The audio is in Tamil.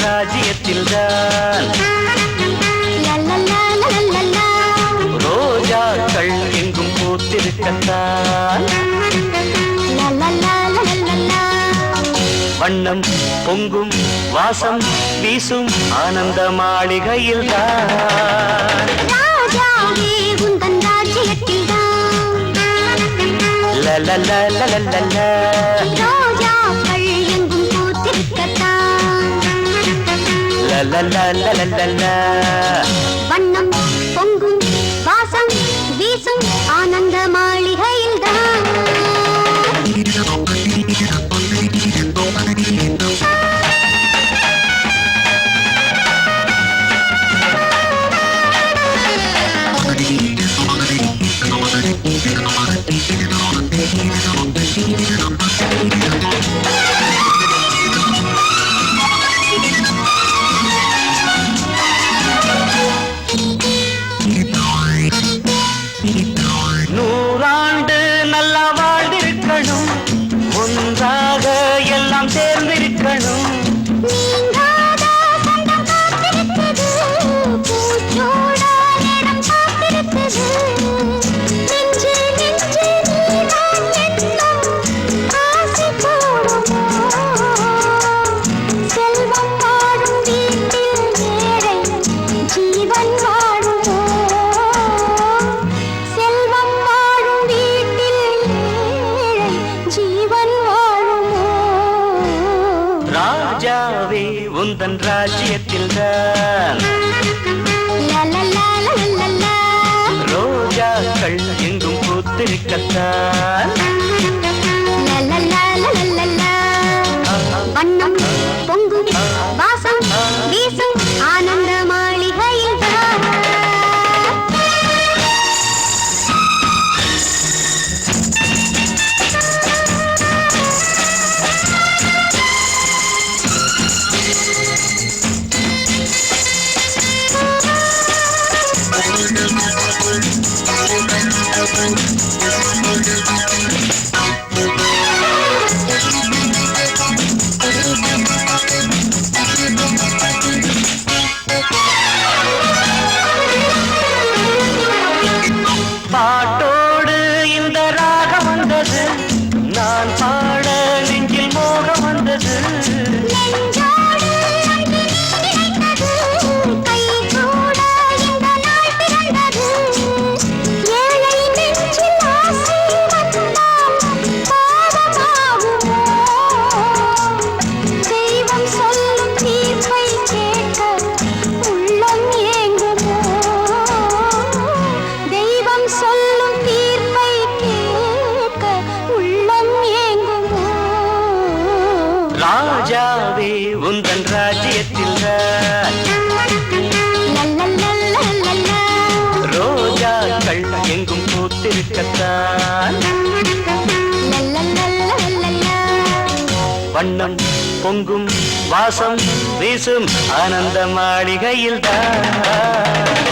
ராஜ்யத்தில் தான் லல்லல்லா, லல்லல்லா. ரோஜாக்கள் எங்கும் பூத்திருக்கத்தான் லல்லல்லா, லல்லல்லா. வண்ணம் பொங்கும் வாசம் வீசும் ஆனந்த மாளிகையில் தான் ராஜாவே உந்தன் ராஜ்யத்தில்தான். லலலலலலல. ரோஜாக்கள் எங்கும் பூத்திருக்கத்தான். லலலலலலல. வண்ணம் பொங்கும் வாசம் வீசும் ஆனந்த மாளிகையில்தான் நூறாண்டு நல்லா வாழ்ந்திருக்கணும் ஒன்றாக எல்லாம் சேர்ந்திருக்கணும் நீங்காத சொந்தம் காத்திருக்குது, பூச்சூட இடம் காத்திருக்குது. நெஞ்சு நெஞ்சு நீதான் என்னும் ஆசை கூடுமோ? செல்வம் வாழும் வீட்டில் ஏழை ஜீவன் வாழுமோ? செல்வம் வாழும் வீட்டில் ஏழை ஜீவன் வாழுமோ ராஜாவே உந்தன் ராஜ்யத்தில் தான் லலலலலலலா. ரோஜாக்கள் எங்கும் பூத்திருக்கத்தான் லலலலலலலா. வண்ணம் பொங்கும் வாசம் வீசும் ஆனந்த மாளிகையில் பாட்டோடு இந்த ராகம் வந்தது நான் பாட நெஞ்சில் மோகம் வந்தது நெஞ்சோடு அன்பு நினைத்தது. கைகூட இந்த நாள் பிறந்தது. ஏழை நெஞ்சில் ஆசை வந்தால் பாவமாகுமோ? தெய்வம் சொல்லும் தீர்ப்பை கேட்க உள்ளம் ஏங்குமோ? தெய்வம் சொல்லும் தீர்ப்பை கேட்க உள்ளம் ஏங்குமோ ராஜாவே உந்தன் ராஜ்யத்தில் தான் லல்லல்லல்லல்லல்லா. ரோஜாக்கள் எங்கும் பூத்திருக்கத்தான் லல்லல்லல்லல்லல்லா. வண்ணம் பொங்கும் வாசம் வீசும் ஆனந்த மாளிகையில் தான்